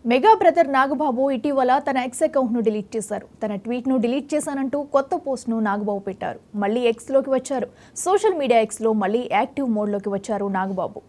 mega brother Nagababu ఇటీవల తన X అకౌంట్ను డిలీట్ చేశారు తన ట్వీట్ను డిలీట్ చేశానంటూ కొత్త పోస్ట్ను నాగబాబు పెట్టారు మళ్ళీ ఎక్స్లోకి వచ్చారు సోషల్ మీడియా ఎక్స్లో మళ్ళీ యాక్టివ్ మోడ్లోకి వచ్చారు నాగబాబు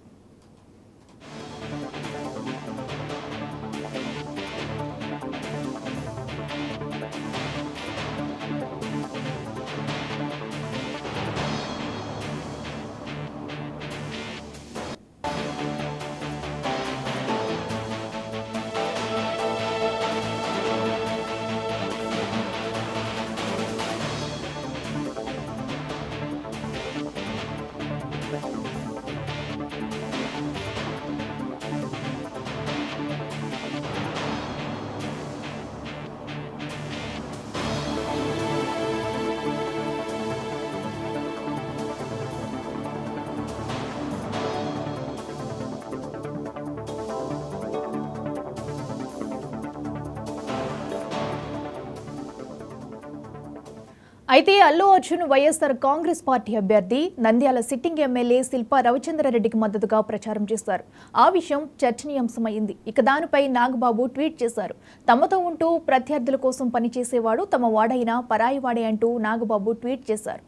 అయితే Allu Arjun YSR Congress party అభ్యర్థి నంద్యాల సిట్టింగ్ ఎమ్మెల్యే శిల్పా రవిచంద్రారెడ్డికి మద్దతుగా ప్రచారం చేశారు ఆ విషయం చర్చనీయాంశమైంది ఇక దానిపై నాగబాబు ట్వీట్ చేశారు తమతో ఉంటూ ప్రత్యర్థుల కోసం పనిచేసేవాడు తమ వాడైన పరాయి వాడే అంటూ నాగబాబు ట్వీట్ చేశారు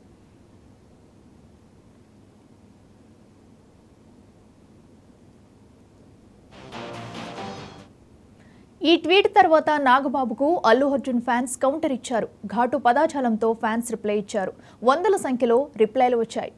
ఈ ట్వీట్ తర్వాత నాగబాబుకు అల్లు అర్జున్ ఫ్యాన్స్ కౌంటర్ ఇచ్చారు ఘాటు పదాజాలంతో ఫ్యాన్స్ రిప్లై ఇచ్చారు వందల సంఖ్యలో రిప్లైలు వచ్చాయి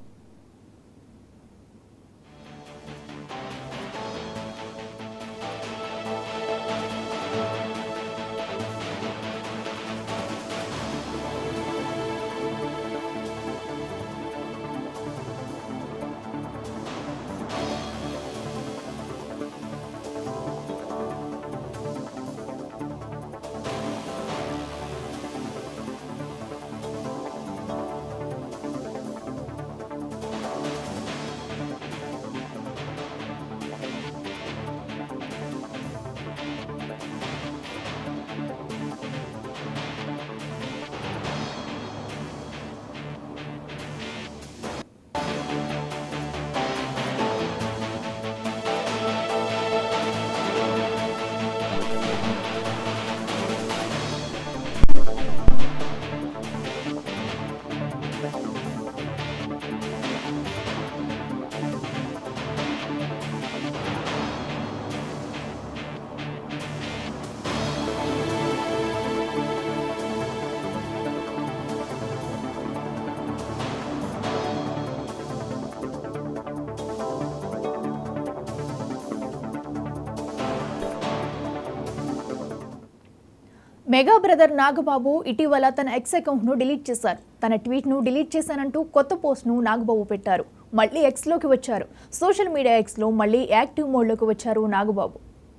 మెగా బ్రదర్ నాగబాబు ఇటీవల తన ఎక్స్ అకౌంట్ను డిలీట్ చేశారు తన ట్వీట్ను డిలీట్ చేశానంటూ కొత్త పోస్ట్ను నాగబాబు పెట్టారు మళ్ళీ ఎక్స్లోకి వచ్చారు సోషల్ మీడియా ఎక్స్లో మళ్ళీ యాక్టివ్ మోడ్లోకి వచ్చారు Nagababu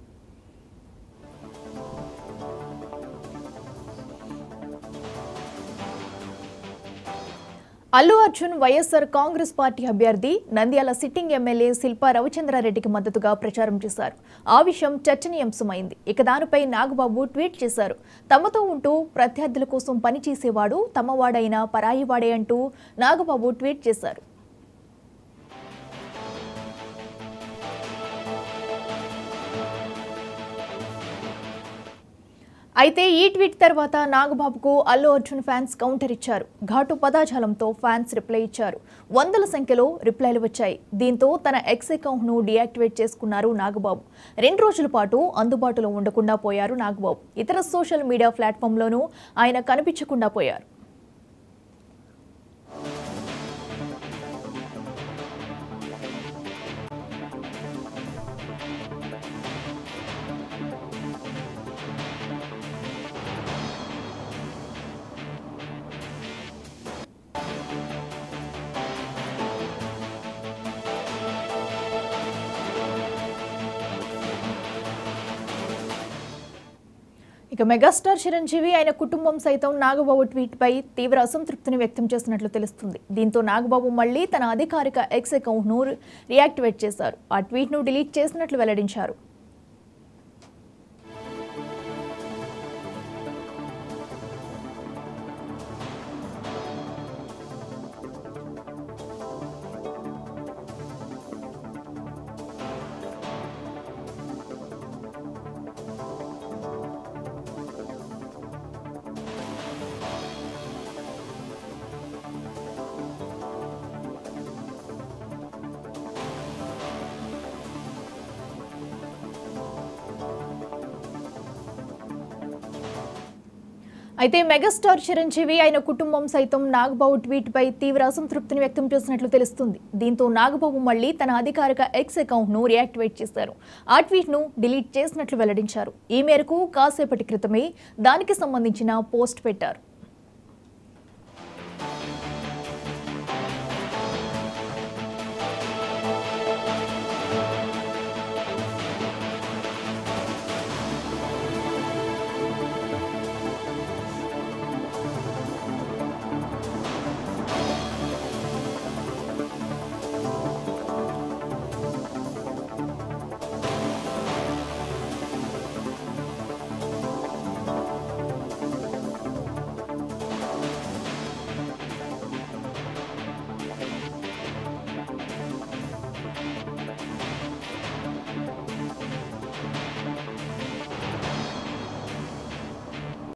Allu Arjun YSR Congress party అభ్యర్థి నంద్యాల సిట్టింగ్ ఎమ్మెల్యే శిల్పా రవిచంద్రారెడ్డికి మద్దతుగా ప్రచారం చేశారు ఆ విషయం చర్చనీయాంశమైంది ఇక దానిపై నాగబాబు ట్వీట్ చేశారు తమతో ఉంటూ ప్రత్యర్థుల కోసం పనిచేసేవాడు తమవాడైన పరాయివాడే అంటూ నాగబాబు ట్వీట్ చేశారు అయితే ఈ ట్వీట్ తర్వాత నాగబాబుకు అల్లు అర్జున్ ఫ్యాన్స్ కౌంటర్ ఇచ్చారు ఘాటు పదాజాలంతో ఫ్యాన్స్ రిప్లై ఇచ్చారు వందల సంఖ్యలో రిప్లైలు వచ్చాయి దీంతో తన ఎక్స్ అకౌంట్ను డియాక్టివేట్ చేసుకున్నారు నాగబాబు రెండు రోజుల పాటు అందుబాటులో ఉండకుండా పోయారు నాగబాబు ఇతర సోషల్ మీడియా ప్లాట్ఫామ్లోనూ ఆయన కనిపించకుండా పోయారు ఇక మెగాస్టార్ చిరంజీవి ఆయన కుటుంబం సైతం నాగబాబు ట్వీట్పై తీవ్ర అసంతృప్తిని వ్యక్తం చేస్తున్నట్లు తెలుస్తుంది దీంతో నాగబాబు మళ్లీ తన అధికారిక ఎక్స్ అకౌంట్ను రియాక్టివేట్ చేశారు ఆ ట్వీట్ను డిలీట్ చేసినట్లు వెల్లడించారు అయితే మెగాస్టార్ చిరంజీవి ఆయన కుటుంబం సైతం నాగబాబు ట్వీట్ పై తీవ్ర అసంతృప్తిని వ్యక్తం చేసినట్లు తెలుస్తుంది దీంతో నాగబాబు మళ్లీ తన అధికారిక ఎక్స్ అకౌంట్ ను రియాక్టివేట్ చేశారు ఆ ట్వీట్ ను డిలీట్ చేసినట్లు వెల్లడించారు ఈ మేరకు కాసేపటి క్రితమే దానికి సంబంధించిన పోస్ట్ పెట్టారు